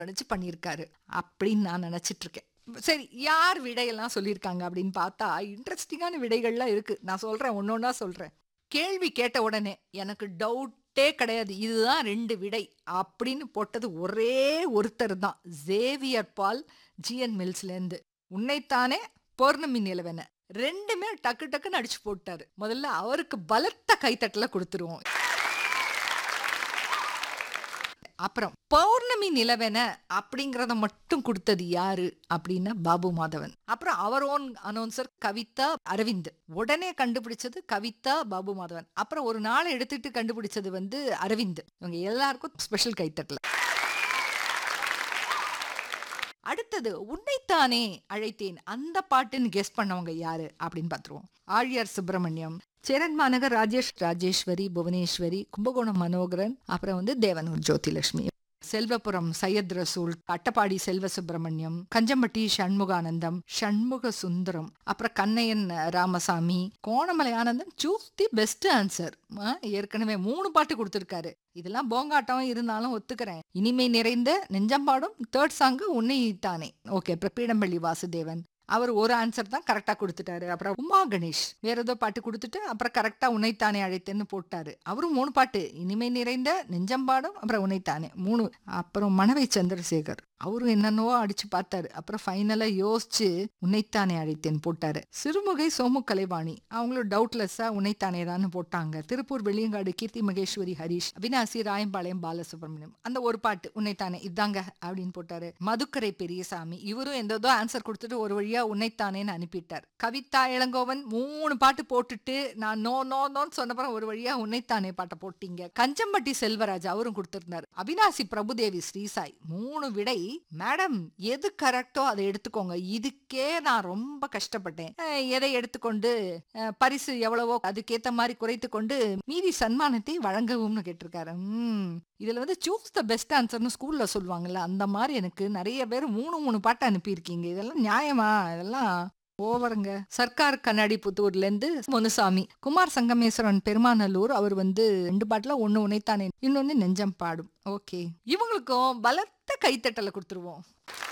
நினைச்சு பண்ணியிருக்காரு அப்படின்னு நான் நினைச்சிட்டு இருக்கேன் சரி யார் விடையெல்லாம் சொல்லியிருக்காங்க அப்படின்னு பார்த்தா இன்ட்ரெஸ்டிங்கான விடைகள்லாம் இருக்கு நான் சொல்றேன் ஒன்னொன்னா சொல்றேன் கேள்வி கேட்ட உடனே எனக்கு டவுட்டே கிடையாது இதுதான் ரெண்டு விடை அப்படின்னு போட்டது ஒரே ஒருத்தர் தான் ஜேவியர் பால் ஜிஎன் மில்ஸ்லேருந்து உன்னைத்தானே பௌர்ணமி நிலவென ரெண்டுமே டக்கு டக்குன்னு அடிச்சு போட்டாரு முதல்ல அவருக்கு பலத்த கைத்தட்டல கொடுத்துருவோம் அப்புறம் பௌர்ணமி நிலவென அப்படிங்கறத மட்டும் கொடுத்தது யாரு அப்படின்னா பாபு மாதவன் அப்புறம் அவர் ஓன் அனௌன்சர் கவிதா அரவிந்த் உடனே கண்டுபிடிச்சது கவிதா பாபு மாதவன் அப்புறம் ஒரு நாளை எடுத்துட்டு கண்டுபிடிச்சது வந்து அரவிந்த் இவங்க எல்லாருக்கும் ஸ்பெஷல் கைத்தட்டல அடுத்தது உன்னைத்தானே அழைத்தேன் அந்த பாட்டுன்னு கெஸ் பண்ணவங்க யாரு அப்படின்னு பார்த்துருவோம் ஆழியார் சுப்பிரமணியம் சேரன் மாநகர் ராஜேஷ் ராஜேஸ்வரி புவனேஸ்வரி கும்பகோணம் மனோகரன் அப்புறம் வந்து தேவனூர் ஜோதிலட்சுமி செல்வபுரம் சையத் ரசூல் அட்டப்பாடி செல்வ சுப்பிரமணியம் கஞ்சம்பட்டி சண்முகானந்தம் சண்முக சுந்தரம் அப்புறம் Kannaiyan Ramasamy Konamalai Anandan choose the best answer ஏற்கனவே மூணு பாட்டு கொடுத்துருக்காரு இதெல்லாம் போங்காட்டம் இருந்தாலும் ஒத்துக்கிறேன் இனிமை நிறைந்த நெஞ்சம்பாடும் தேர்ட் சாங்கு உன்னை தானே ஓகே அப்புறம் பீடம்பள்ளி வாசுதேவன் அவர் ஒரு ஆன்சர் தான் கரெக்டா கொடுத்துட்டாரு அப்புறம் உமா கணேஷ் வேற ஏதோ பாட்டு கொடுத்துட்டு அப்புறம் கரெக்டா உன்னைத்தானே அழைத்தேன்னு போட்டாரு அவரும் மூணு பாட்டு இனிமை நிறைந்த நெஞ்சம்பாடும் அப்புறம் உன்னைத்தானே மூணு அப்புறம் மணவை சந்திரசேகர் அவரும் என்னென்னவோ அடிச்சு பார்த்தாரு அப்புறம் ஃபைனலா யோசிச்சு உன்னைத்தானே அழைத்தேன் போட்டாரு சிறுமுகை சோமு கலைவாணி அவங்களும் டவுட்லெஸ்ஸா உன்னைத்தானே தான் போட்டாங்க திருப்பூர் வெளியங்காடு கீர்த்தி மகேஸ்வரி ஹரிஷ் அவினாசி ராயம்பாளையம் பாலசுப்ரமணியம் அந்த ஒரு பாட்டு உன்னைத்தானே இதாங்க அப்படின்னு போட்டாரு மதுக்கரை பெரியசாமி இவரும் எந்ததோ ஆன்சர் கொடுத்துட்டு ஒரு வழியா உன்னைத்தானேன்னு அனுப்பிட்டார் கவிதா இளங்கோவன் மூணு பாட்டு போட்டுட்டு நான் நோ நோ நோன்னு சொன்னப்பறம் ஒரு வழியா உன்னைத்தானே பாட்டை போட்டீங்க கஞ்சம்பட்டி செல்வராஜ் அவரும் கொடுத்திருந்தாரு அவினாசி பிரபுதேவி ஸ்ரீசாய் மூணு விடை மேடம் எது கரெக்டோ அதை எடுத்துக்கோங்க இதுக்கே நான் ரொம்ப கஷ்டப்பட்டேன் அஹ் எதை எடுத்துக்கொண்டு அஹ் பரிசு எவ்வளவோ அதுக்கேத்த மாதிரி குறைத்து கொண்டு மீதி சன்மானத்தை வழங்கவும்னு கேட்டிருக்காரு உம் இதுல வந்து சூஸ் த பெஸ்ட் ஆன்சர்னு ஸ்கூல்ல சொல்லுவாங்கல்ல அந்த மாதிரி எனக்கு நிறைய பேர் மூணு மூணு பாட்டு அனுப்பியிருக்கீங்க இதெல்லாம் நியாயமா இதெல்லாம் ஓவருங்க சர்க்கார் கண்ணாடி புத்தூர்ல இருந்து முனுசாமி குமார் சங்கமேஸ்வரன் பெருமாநல்லூர் அவர் வந்து ரெண்டு பாட்டுல ஒண்ணு உனைத்தானே இன்னொன்னு நெஞ்சம் பாடும் ஓகே இவங்களுக்கும் பலத்த கைத்தட்டலை கொடுத்துருவோம்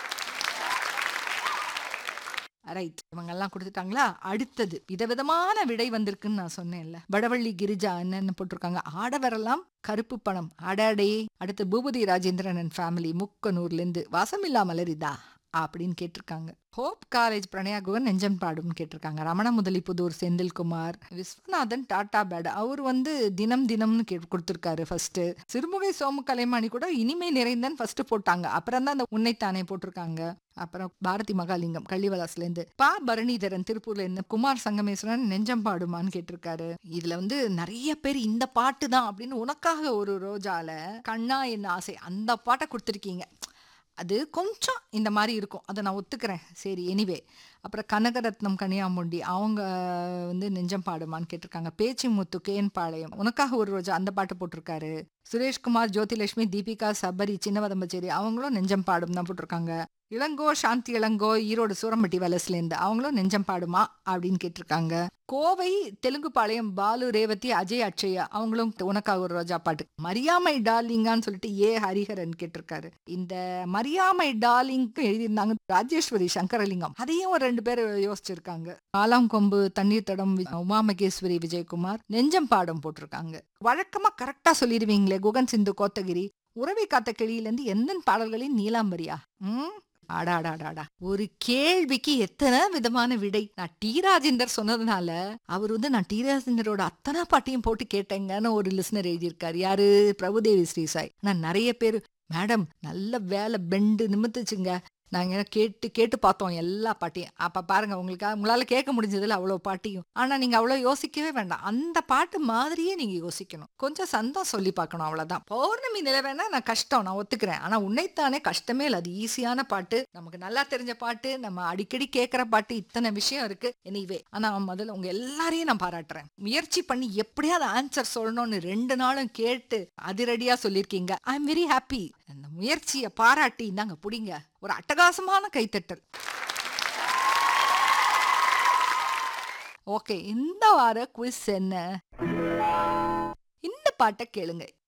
ரைட் இவங்க எல்லாம் கொடுத்துட்டாங்களா அடுத்தது விதவிதமான விடை வந்திருக்குன்னு நான் சொன்னேன்ல வடவள்ளி கிரிஜா என்னன்னு போட்டிருக்காங்க ஆடவரெல்லாம் கருப்பு பணம் அடடே அடுத்து பூபதி ராஜேந்திரன் அண்ட் ஃபேமிலி முக்கனூர்ல இருந்து வாசமில்லா மலரிதா அப்படின்னு கேட்டிருக்காங்க ஹோப் காலேஜ் பிரணயாகுவன் நெஞ்சம் பாடும்னு கேட்டிருக்காங்க ரமண முதலி புதூர் செந்தில்குமார் விஸ்வநாதன் டாடா பேட் அவர் வந்து தினம் தினம்னு கே கொடுத்துருக்காரு ஃபர்ஸ்ட் சிறுமுகை சோமு கலைமாணி கூட இனிமை நிறைந்தன் ஃபர்ஸ்ட் போட்டாங்க அப்புறம் தான் அந்த உன்னைத்தானே போட்டிருக்காங்க அப்புறம் பாரதி மகாலிங்கம் கள்ளிவலாஸ்ல இருந்து பா பரணிதரன் திருப்பூர்ல இருந்து குமார் சங்கமேஸ்வரன் நெஞ்சம் பாடுமான்னு கேட்டிருக்காரு இதுல வந்து நிறைய பேர் இந்த பாட்டு தான் அப்படின்னு உனக்காக ஒரு ரோஜால கண்ணா என்ன ஆசை அந்த பாட்டை கொடுத்துருக்கீங்க அது கொஞ்சம் இந்த மாதிரி இருக்கும் அதை நான் ஒத்துக்கிறேன் சரி எனிவே அப்புறம் கனகரத்னம் கனியாமுண்டி அவங்க வந்து நெஞ்சம் பாடுமான்னு கேட்டிருக்காங்க பேச்சு முத்து கேன் பாளையம் உனக்காக ஒரு ரோஜா அந்த பாட்டு போட்டிருக்காரு சுரேஷ்குமார் ஜோதிலட்சுமி தீபிகா சபரி சின்னவதம்பச்சேரி அவங்களும் நெஞ்சம் பாடும் தான் போட்டிருக்காங்க இளங்கோ சாந்தி இளங்கோ ஈரோடு சூரம்பட்டி வலசுலேருந்து அவங்களும் நெஞ்சம் பாடுமா அப்படின்னு கேட்டிருக்காங்க கோவை தெலுங்கு பாளையம் பாலு ரேவதி அஜய் அட்சயா அவங்களும் உனக்காக ஒரு ரோஜா பாட்டு மரியாமை டார்லிங்கான்னு சொல்லிட்டு ஏ ஹரிஹரன் கேட்டிருக்காரு இந்த மரியாமை டார்லிங்க்கு எழுதியிருந்தாங்க ராஜேஸ்வரி சங்கரலிங்கம் அதையும் ஒரு ரெண்டு பேர் யோசிச்சிருக்காங்க ஆலாம் கொம்பு தண்ணீர் தடம் வி- உமா மகேஸ்வரி விஜயகுமார் நெஞ்சம் பாடம் போட்டிருக்காங்க வழக்கமா கரெக்டா சொல்லிடுவீங்களே குகன் சிந்து கோத்தகிரி உறவை காத்த கிளியிலேருந்து எந்த பாடல்களின் நீலாம்பரியா ம் அடாடாடாடா ஒரு கேள்விக்கு எத்தனை விதமான விடை நான் டி ராஜேந்தர் சொன்னதுனால அவர் வந்து நான் டி ராஜேந்தரோட அத்தனை பாட்டையும் போட்டு கேட்டேங்கன்னு ஒரு லிஸ்னர் எழுதியிருக்காரு யாரு பிரபுதேவி ஸ்ரீசாய் நான் நிறைய பேர் மேடம் நல்ல வேலை பெண்டு நிமித்துச்சுங்க நாங்க கேட்டு கேட்டு பார்த்தோம் எல்லா பாட்டையும் அப்ப பாருங்க உங்களுக்கு உங்களால கேட்க முடிஞ்சதுல அவ்வளவு பாட்டியும் ஆனா நீங்க அவ்வளவு யோசிக்கவே வேண்டாம் அந்த பாட்டு மாதிரியே நீங்க யோசிக்கணும் கொஞ்சம் சந்தம் சொல்லி பார்க்கணும் அவ்வளவுதான் பௌர்ணமி நிலவேனா நான் கஷ்டம் நான் ஒத்துக்கிறேன் ஆனா உன்னைத்தானே கஷ்டமே இல்லை அது ஈஸியான பாட்டு நமக்கு நல்லா தெரிஞ்ச பாட்டு நம்ம அடிக்கடி கேட்கிற பாட்டு இத்தனை விஷயம் இருக்கு எனிவே ஆனா முதல்ல உங்க எல்லாரையும் நான் பாராட்டுறேன் முயற்சி பண்ணி எப்படியாவது ஆன்சர் சொல்லணும்னு ரெண்டு நாளும் கேட்டு அதிரடியா சொல்லியிருக்கீங்க ஐ எம் வெரி ஹாப்பி அந்த முயற்சியை பாராட்டி இந்தாங்க புடிங்க ஒரு அட்டகாசமான கைத்தட்டல் ஓகே இந்த வார குவிஸ் என்ன இந்த பாட்டை கேளுங்க